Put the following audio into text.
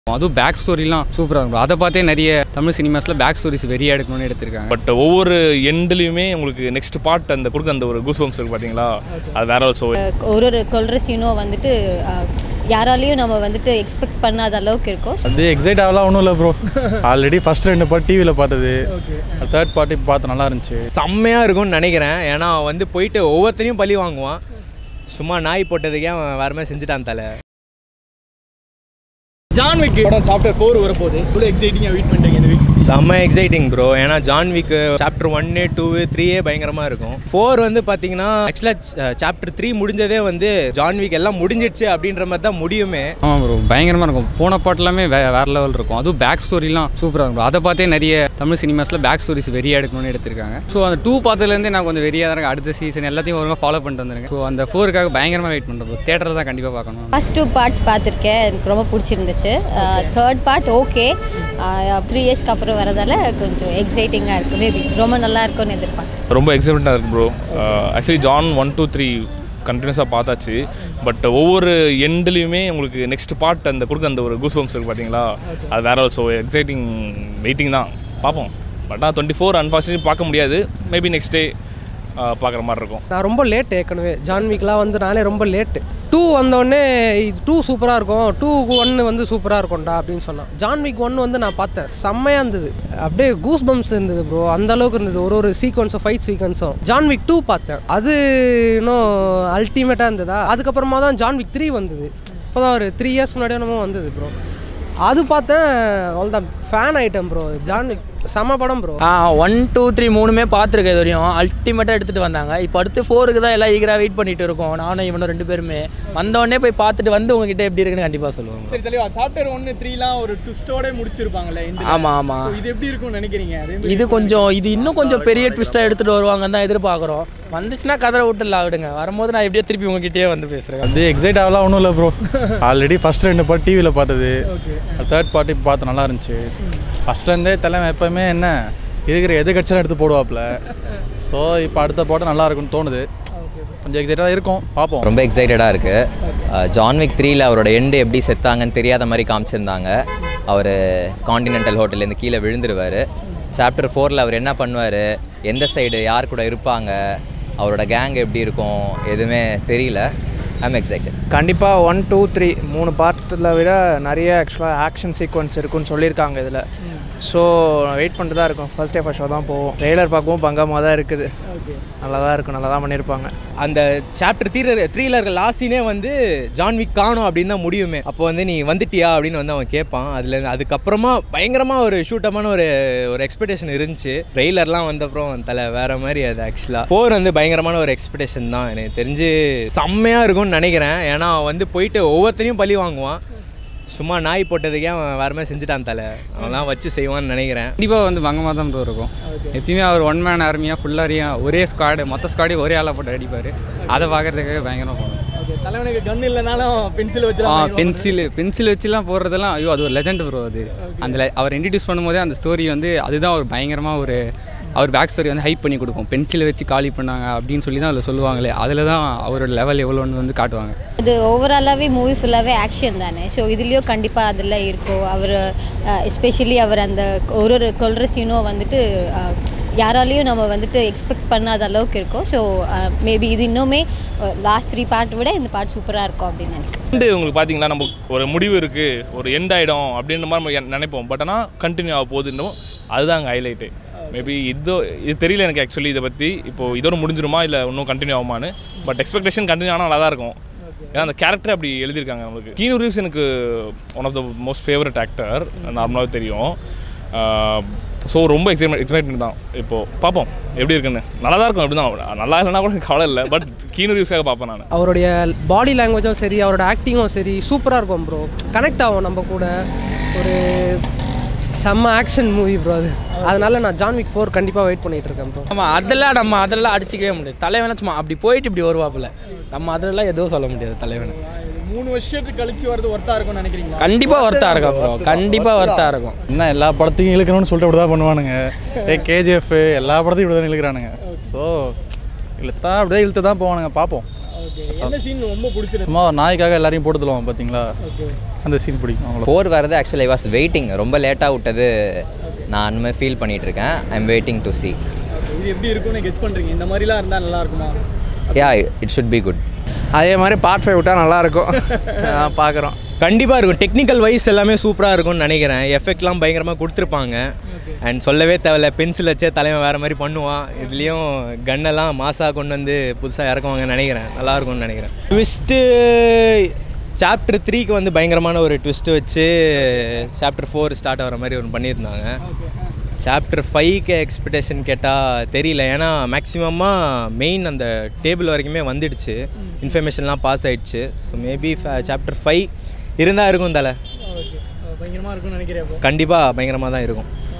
அதுவும் பேக் ஸ்டோரிலாம் சூப்பராக இருக்கும் அதை பார்த்தே நிறைய தமிழ் சினிமாஸில் பேக் ஸ்டோரிஸ் வெறியா எடுக்கணும்னு எடுத்திருக்காங்க பட் ஒவ்வொரு எண்ட்லேயுமே உங்களுக்கு நெக்ஸ்ட் பார்ட் அந்த கொடுக்க அந்த ஒரு கூஸ் பம்ப்ஸ் இருக்கு பார்த்தீங்களா அது வேற ஆல்சோ ஒரு ஒரு கொல்ற சீனும் வந்துட்டு அஹ், யாராலையும் நம்ம வந்துட்டு எக்ஸ்பெக்ட் பண்ணாத அளவுக்கு இருக்கும் அது எக்ஸைட் ஆகலாம் ஒன்றும் இல்லை ப்ரோ ஆல்ரெடி ஃபர்ஸ்ட் ரெண்டு பார்ட் டிவியில் பார்த்தது தேர்ட் பார்ட்டி பார்த்து நல்லா இருந்துச்சு செம்மையாக இருக்கும்னு நினைக்கிறேன் ஏன்னா அவன் வந்து போயிட்டு ஒவ்வொருத்தரையும் பழி வாங்குவான் சும்மா நாய் போட்டதுக்கே அவன் வேற மாதிரி செஞ்சுட்டான் தலை ஜான் விக் படம் சாப்டர் ஃபோர் வரப்போகுது இவ்வளோ எக்ஸைட்டிங்காக வெயிட் பண்ணுறீங்க இந்த வீக் செம்ம எக்ஸைட்டிங் ப்ரோ ஏன்னா ஜான் வீக்கு சாப்டர் ஒன்னு டூ த்ரீயே பயங்கரமாக இருக்கும் ஃபோர் வந்து பார்த்தீங்கன்னா ஆக்சுவலாக சாப்டர் த்ரீ முடிஞ்சதே வந்து ஜான் வீக் எல்லாம் முடிஞ்சிடுச்சு அப்படின்ற மாதிரி தான் முடியுமே ஆமாம் ப்ரோ பயங்கரமாக இருக்கும் போன பாட்டு எல்லாமே வே வேறு லெவல் இருக்கும் அதுவும் பேக் ஸ்டோரிலாம் சூப்பராக இருக்கும் அதை பார்த்தே நிறைய தமிழ் சினிமாஸில் பேக் ஸ்டோரிஸ் வெறியா எடுக்கணும்னு எடுத்திருக்காங்க ஸோ அந்த டூ பார்த்ததுலேருந்தே நான் கொஞ்சம் வெறியாக தான் இருக்கேன் அடுத்த சீசன் எல்லாத்தையும் ஒருங்க ஃபாலோ பண்ணிட்டு வந்துருங்க ஸோ அந்த ஃபோருக்காக பயங்கரமாக வெயிட் பண்ணுறோம் ப்ரோ தேட்டரில் தான் கண்டிப்பாக பார்க்கணும் ஃபர்ஸ்ட் டூ பார்ட்ஸ் பார்த்துருக்கேன் எனக்கு ரொம்ப பிடிச்சிருந்துச்சு தேர்ட் பார்ட் ஓகே த்ரீ இயர்ஸ்க்கு அப்புறம் வரதால கொஞ்சம் எக்ஸைட்டிங்காக இருக்குது மேபி ரொம்ப நல்லா இருக்கும்னு எதிர்பார்க்குறேன் ரொம்ப எக்ஸைட்மெண்ட்டாக இருக்கு bro actually John one two three கண்டினியூஸாக பார்த்தாச்சு பட் ஒவ்வொரு எண்ட்லேயுமே உங்களுக்கு நெக்ஸ்ட் பார்ட் அந்த கொடுக்க அந்த ஒரு கூஸ் பம்ப்ஸ் இருக்கு பார்த்தீங்களா அது வேற ஆல்சோ எக்ஸைட்டிங் வெயிட்டிங் தான் பார்ப்போம் பட் நான் டுவெண்ட்டி ஃபோர் அன்ஃபார்ச்சுனேட்லி பார்க்க முடியாது மேபி நெக்ஸ்ட் டே பார்க்குற மாதிரி இருக்கும் நான் ரொம்ப லேட் ஏற்கனவே ஜான் வீக்லாம் வந்து நானே ரொம்ப லேட்டு டூ வந்தோடனே இது டூ சூப்பராக இருக்கும் டூ ஒன்று வந்து சூப்பராக இருக்கும்டா அப்படின்னு சொன்னான் ஜான் வீக் ஒன்று வந்து நான் பார்த்தேன் செம்மையாக இருந்தது அப்படியே கூஸ் பம்ப்ஸ் இருந்தது ப்ரோ அந்த அளவுக்கு இருந்தது ஒரு ஒரு சீக்வன்ஸும் ஃபைட் சீக்வன்ஸும் ஜான் வீக் டூ பார்த்தேன் அது இன்னும் அல்டிமேட்டாக இருந்ததா அதுக்கப்புறமா தான் ஜான் வீக் த்ரீ வந்தது இப்போ தான் ஒரு த்ரீ இயர்ஸ் முன்னாடி என்னமோ வந்தது ப்ரோ அது பார்த்தேன் அவ்வளோதான் fan item bro John Wick செம படம் ப்ரோ ஆ ஒன் டூ த்ரீ மூணுமே பார்த்துருக்கேன் இது வரையும் அல்டிமேட்டாக எடுத்துகிட்டு வந்தாங்க இப்போ அடுத்து ஃபோருக்கு தான் எல்லாம் ஈகராக வெயிட் பண்ணிட்டு இருக்கோம் நானும் இவனும் ரெண்டு பேருமே வந்தோடனே போய் பார்த்துட்டு வந்து உங்ககிட்ட எப்படி இருக்குன்னு கண்டிப்பாக சொல்லுவாங்க சரி தெளிவா சாப்டர் ஒன்று த்ரீலாம் ஒரு ட்விஸ்டோட முடிச்சிருப்பாங்கல்ல இந்த ஆமாம் ஆமாம் இது எப்படி இருக்கும்னு நினைக்கிறீங்க அதே மாதிரி இது கொஞ்சம் இது இன்னும் கொஞ்சம் பெரிய ட்விஸ்ட்டாக எடுத்துகிட்டு வருவாங்கன்னு தான் எதிர்பார்க்குறோம் வந்துச்சுன்னா கதரை விட்டுலாம் விடுங்க வரும்போது நான் எப்படியோ திருப்பி உங்ககிட்டயே வந்து பேசுகிறேன் அது எக்ஸைட் ஆகலாம் ஒன்றும் இல்லை ப்ரோ ஆல்ரெடி ஃபர்ஸ்ட் ரெண்டு பார்ட் டிவியில் பார்த்தது தேர்ட் பார்ட்டி பார்த்து நல்லா இருந்துச்சு ஃபஸ்ட்லேருந்தே தலைமை எப்போவுமே என்ன இருக்கிற எது கட்சியெல்லாம் எடுத்து போடுவாப்புல ஸோ இப்போ அடுத்த பாட்டு நல்லா இருக்கும்னு தோணுது கொஞ்சம் எக்ஸைட்டாக இருக்கும் பார்ப்போம் ரொம்ப எக்ஸைட்டடாக இருக்குது ஜான்விக் த்ரீல அவரோட எண்டு எப்படி செத்தாங்கன்னு தெரியாத மாதிரி காமிச்சிருந்தாங்க அவர் காண்டினென்டல் ஹோட்டல்லேருந்து கீழே விழுந்துருவார் சாப்டர் ஃபோரில் அவர் என்ன பண்ணுவார் எந்த சைடு யார் கூட இருப்பாங்க அவரோட கேங் எப்படி இருக்கும் எதுவுமே தெரியல ஐம் எக்ஸைட்டட் கண்டிப்பாக ஒன் டூ த்ரீ மூணு பார்ட்டில் விட நிறைய ஆக்சுவலாக ஆக்ஷன் சீக்வன்ஸ் இருக்குன்னு சொல்லியிருக்காங்க இதில் ஸோ வெயிட் பண்ணிட்டு தான் இருக்கும் ஃபர்ஸ்ட் டே ஃபர்ஸ்ட் ஷோ தான் போவோம் ட்ரெய்லர் பார்க்கவும் பங்கமாக தான் இருக்குது நல்லா தான் இருக்கும் நல்லா தான் பண்ணியிருப்பாங்க அந்த சாப்டர் த்ரீ த்ரீல இருக்க லாஸ்ட் சீனே வந்து ஜான் விக் காணும் அப்படின்னு தான் முடியுமே அப்போ வந்து நீ வந்துட்டியா அப்படின்னு வந்து அவன் கேட்பான் அதில் அதுக்கப்புறமா பயங்கரமாக ஒரு ஷூட்டமான ஒரு ஒரு எக்ஸ்பெக்டேஷன் இருந்துச்சு ட்ரெய்லர்லாம் வந்தப்புறம் தலை வேற மாதிரி அது ஆக்சுவலாக ஃபோர் வந்து பயங்கரமான ஒரு எக்ஸ்பெக்டேஷன் தான் எனக்கு தெரிஞ்சு செம்மையாக இருக்கும்னு நினைக்கிறேன் ஏன்னா அவன் வந்து போயிட்டு ஒவ்வொருத்தரையும் பழி வாங்குவான் சும்மா நாய் போட்டதுக்கே அவன் வேற மாதிரி செஞ்சுட்டான் தலை அவன்லாம் வச்சு செய்வான்னு நினைக்கிறேன் கண்டிப்பாக வந்து பங்கமாக தான் ப்ரோ இருக்கும் எப்பயுமே அவர் ஒன் மேன் ஆர்மியாக ஃபுல்லாக ஒரே ஸ்குவாடு மொத்த ஸ்குவாடையும் ஒரே ஆளாக போட்டு அடிப்பார் அதை பார்க்குறதுக்காக பயங்கரமாக போகணும் ஓகே தலைவனுக்கு கன் இல்லைனாலும் பென்சில் வச்சு ஆ பென்சில் பென்சில் வச்சுலாம் போடுறதெல்லாம் ஐயோ அது ஒரு லெஜண்ட் ப்ரோ அது அந்த le- அவர் இன்ட்ரடியூஸ் பண்ணும்போதே அந்த ஸ்டோரி வந்து அதுதான் ஒரு பயங்கரமாக ஒரு அவர் பேக் ஸ்டோரி வந்து ஹைப் பண்ணி கொடுக்கும் பென்சிலை வச்சு காலி பண்ணாங்க அப்படின்னு சொல்லி தான் அதில் சொல்லுவாங்களே அதில் தான் அவரோட லெவல் எவ்வளோன்னு வந்து காட்டுவாங்க இது ஓவராலாகவே மூவி ஃபுல்லாகவே ஆக்ஷன் தானே ஸோ இதுலேயும் கண்டிப்பாக அதில் இருக்கும் அவர் எஸ்பெஷலி அவர் அந்த ஒரு ஒரு கொல்ற சீனும் வந்துட்டு அஹ், யாராலையும் நம்ம வந்துட்டு எக்ஸ்பெக்ட் பண்ணாத அளவுக்கு இருக்கும் ஸோ மேபி இது இன்னுமே லாஸ்ட் த்ரீ பார்ட் விட இந்த பார்ட் சூப்பராக இருக்கும் அப்படின்னு நினைக்கிறேன் எண்டு உங்களுக்கு பார்த்தீங்களா நம்ம ஒரு முடிவு இருக்குது ஒரு எண்ட் ஆகிடும் அப்படின்ற மாதிரி நம்ம எ- நினைப்போம் பட் ஆனால் கண்டினியூ ஆக போகுதுன்னும் அதுதான் அங்கே ஹைலைட்டு மேபி இதோ இது தெரியல எனக்கு ஆக்சுவலி இதை பற்றி இப்போது இதோட முடிஞ்சிருமா இல்லை இன்னும் கண்டினியூ ஆகுமான்னு பட் எக்ஸ்பெக்டேஷன் கண்டினியூ ஆனால் நல்லா தான் இருக்கும் ஏன்னா அந்த கேரக்டர் அப்படி எழுதியிருக்காங்க நம்மளுக்கு கீனு ரீவ்ஸ் எனக்கு one of the most favourite actor நார்மலாகவே தெரியும் ஸோ ரொம்ப எக்ஸைட்மெண்ட் எக்ஸைட்மெண்ட் தான் இப்போது பார்ப்போம் எப்படி இருக்குன்னு நல்லா தான் இருக்கும் அப்படி தான் நல்லா இல்லைன்னா கூட எனக்கு கவலை இல்லை பட் கீனு ரீவ்ஸாக பார்ப்பேன் நான் அவருடைய பாடி லாங்குவேஜும் சரி அவரோட ஆக்டிங்கும் சரி சூப்பராக இருக்கும் ப்ரோ கனெக்ட் ஆகும் நம்ம கூட ஒரு செம்ம ஆக்ஷன் மூவி ப்ரோ அது அதனால நான் ஜான் விக் ஃபோர் கண்டிப்பாக வெயிட் பண்ணிட்டு இருக்கேன் ப்ரோ ஆமாம் அதெல்லாம் நம்ம அதெல்லாம் அடிச்சிக்கவே முடியாது தலைவனை சும்மா அப்படி போயிட்டு இப்படி வருவாப்புல நம்ம அதெல்லாம் எதுவும் சொல்ல முடியாது தலைவனை மூணு வருஷத்துக்கு கழிச்சு வரது ஒர்த்தாக இருக்கும்னு நினைக்கிறீங்களா கண்டிப்பாக ஒர்த்தாக இருக்கும் ப்ரோ கண்டிப்பாக ஒர்த்தாக இருக்கும் என்ன எல்லா படத்தையும் இழுக்கணும்னு சொல்லிட்டு இப்படி தான் பண்ணுவானுங்க ஏ கேஜிஎஃப் எல்லா படத்தையும் இப்படி தான் இழுக்கிறானுங்க ஸோ இழுத்தா அப்படியே இழுத்து தான் போவானுங்க பார்ப்போம் ஓகே என்ன சீன் ரொம்ப பிடிச்சிருக்கு சும்மா ஒரு நாய்க்காக எல்லாரையும் போட்டு தருவாங்க பார்த்தீங்களா ஓகே அந்த சீன் பிடிக்கும் அவ்வளோ ஃபோர் வரது ஆக்சுவலி ஐ வாஸ் வெயிட்டிங் ரொம்ப லேட்டாக விட்டது நான் அந்தமாதிரி ஃபீல் பண்ணிட்டு இருக்கேன் I am waiting to see okay இது எப்படி இருக்கும்னு கெஸ் பண்ணுறீங்க இந்த மாதிரிலாம் இருந்தால் நல்லா இருக்குமா yeah it should be good அதே மாதிரி பார்ட் ஃபைவ் விட்டால் நல்லாயிருக்கும் பார்க்குறோம் கண்டிப்பாக இருக்கும் டெக்னிக்கல் வைஸ் எல்லாமே சூப்பராக இருக்கும்னு நினைக்கிறேன் எஃபெக்ட்லாம் பயங்கரமாக கொடுத்துருப்பாங்க அண்ட் சொல்லவே தேவையில்ல பென்சில் வச்சே தலைவன் வேறு மாதிரி பண்ணுவான் இதுலேயும் கன்னெல்லாம் மாசாக கொண்டு வந்து புதுசாக இறக்குவாங்கன்னு நினைக்கிறேன் நல்லா இருக்கும்னு நினைக்கிறேன் ட்விஸ்ட்டு சாப்டர் த்ரீக்கு வந்து பயங்கரமான ஒரு ட்விஸ்ட்டு வச்சு சாப்டர் ஃபோர் ஸ்டார்ட் ஆகிற மாதிரி ஒன்று பண்ணியிருந்தாங்க சாப்டர் ஃபைவ்க்கு எக்ஸ்பெக்டேஷன் கேட்டால் தெரியல ஏன்னா மேக்ஸிமமாக மெயின் அந்த டேபிள் வரைக்குமே வந்துடுச்சு இன்ஃபர்மேஷன்லாம் பாஸ் ஆயிடுச்சு ஸோ மேபி சாப்டர் ஃபைவ் இருந்தால் இருக்கும் தலை ஓகே பயங்கரமாக இருக்கும்னு நினைக்கிறேன் அப்போ கண்டிப்பாக பயங்கரமாக தான் இருக்கும்